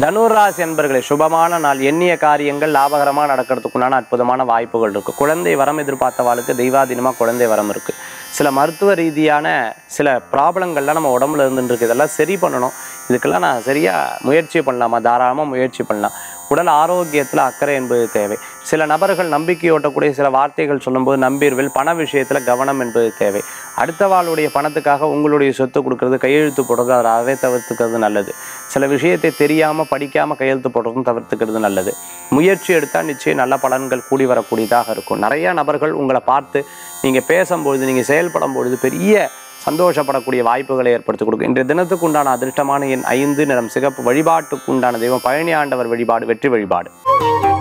தனுராசி என்பர்களே சுபமான நாள் எண்ணிய காரியங்கள் லாபகரமாக நடக்கிறதுக்குண்டான அற்புதமான வாய்ப்புகள் இருக்குது குழந்தை வரம் எதிர்பார்த்தவாளுக்கு தெய்வாதீனமாக குழந்தை வரம் இருக்குது சில மருத்துவ ரீதியான சில ப்ராப்ளங்கள்லாம் நம்ம உடம்புல இருந்துட்டு இருக்கு இதெல்லாம் சரி பண்ணணும் இதுக்கெல்லாம் நான் சரியாக முயற்சி பண்ணலாமா தாராளமாக முயற்சி பண்ணலாம் உடல் ஆரோக்கியத்தில் அக்கறை என்பது தேவை சில நபர்கள் நம்பிக்கையோட்டக்கூடிய சில வார்த்தைகள் சொல்லும்போது நம்பிடுவில் பண விஷயத்தில் கவனம் என்பது தேவை அடுத்தவாளுடைய பணத்துக்காக உங்களுடைய சொத்து கொடுக்கறது கையெழுத்து போடுறது அதை அறவே தவிர்த்துக்கிறது நல்லது சில விஷயத்தை தெரியாமல் படிக்காமல் கையெழுத்து போடுறதும் தவிர்த்துக்கிறது நல்லது முயற்சி எடுத்தால் நிச்சயம் நல்ல பலன்கள் கூடி வரக்கூடியதாக இருக்கும் நிறைய நபர்கள் உங்களை பார்த்து நீங்கள் பேசும்பொழுது நீங்கள் செயல்படும் பொழுது பெரிய சந்தோஷப்படக்கூடிய வாய்ப்புகளை ஏற்படுத்தி கொடுக்கும் இன்றைய தினத்துக்கு உண்டான அதிர்ஷ்டமான எண் ஐந்து நிறம் சிகப்பு வழிபாட்டுக்கு உண்டான தெய்வம் பழனி ஆண்டவர் வழிபாடு வெற்றி வழிபாடு